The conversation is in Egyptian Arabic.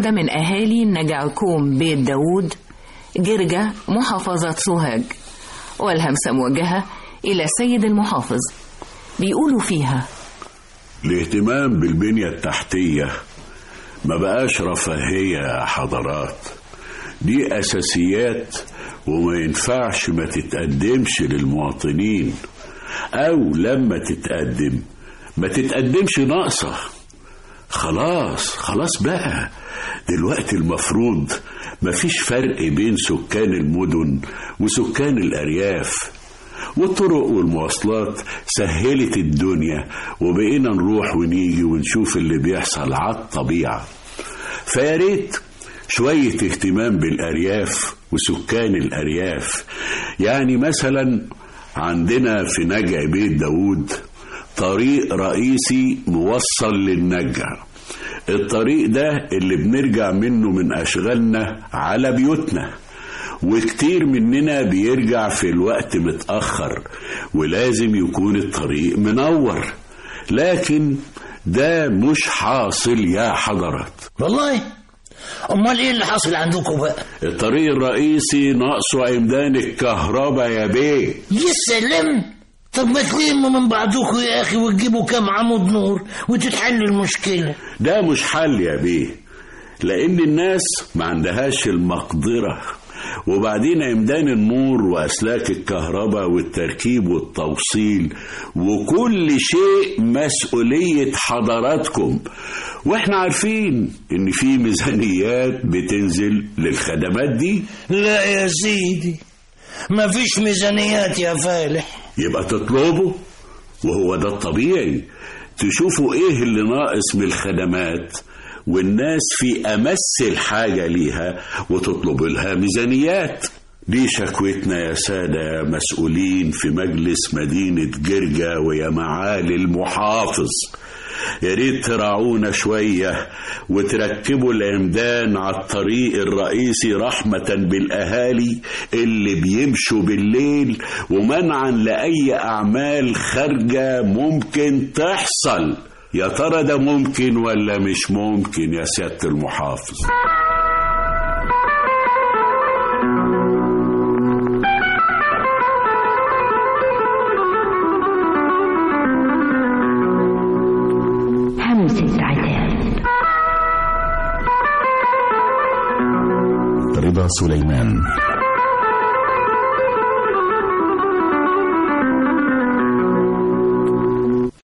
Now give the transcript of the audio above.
ورد من أهالي نجعكوم بيت داوود جرجة محافظة سوهاج والهمسة موجهة إلى السيد المحافظ بيقولوا فيها الاهتمام بالبنية التحتية ما بقاش رفاهية يا حضرات دي أساسيات وما ينفعش ما تتقدمش للمواطنين أو لما تتقدم ما تتقدمش ناقصة خلاص خلاص بقى دلوقتي المفروض مفيش فرق بين سكان المدن وسكان الأرياف والطرق والمواصلات سهلت الدنيا وبقينا نروح ونيجي ونشوف اللي بيحصل على الطبيعة فياريت شوية اهتمام بالأرياف وسكان الأرياف يعني مثلا عندنا في نجع بيت داود طريق رئيسي موصل للنجع الطريق ده اللي بنرجع منه من أشغالنا على بيوتنا وكتير مننا بيرجع في الوقت متأخر ولازم يكون الطريق منور لكن ده مش حاصل يا حضرات والله امال ايه اللي حاصل عندكم بقى الطريق الرئيسي ناقصه عمدان الكهرباء يا بيه يا سلام طب ما تلموا من بعضكم يا اخي وتجيبوا كام عمود نور وتتحل المشكله ده مش حل يا بيه لان الناس ما عندهاش المقدره وبعدين عمدان النور وأسلاك الكهرباء والتركيب والتوصيل وكل شيء مسؤولية حضراتكم واحنا عارفين ان في ميزانيات بتنزل للخدمات دي لا يا سيدي مفيش ميزانيات يا فالح يبقى تطلبوا وهو ده الطبيعي تشوفوا ايه اللي ناقص من الخدمات والناس في أمس الحاجة ليها وتطلب لها ميزانيات دي شكوتنا يا سادة مسؤولين في مجلس مدينة جرجا ويا معالي المحافظ يا ريت تراعونا شوية وتركبوا العمدان على الطريق الرئيسي رحمة بالأهالي اللي بيمشوا بالليل ومنعا لأي أعمال خارجة ممكن تحصل يا ترى ده ممكن ولا مش ممكن يا سيادة المحافظ همسة عتاب رضا سليمان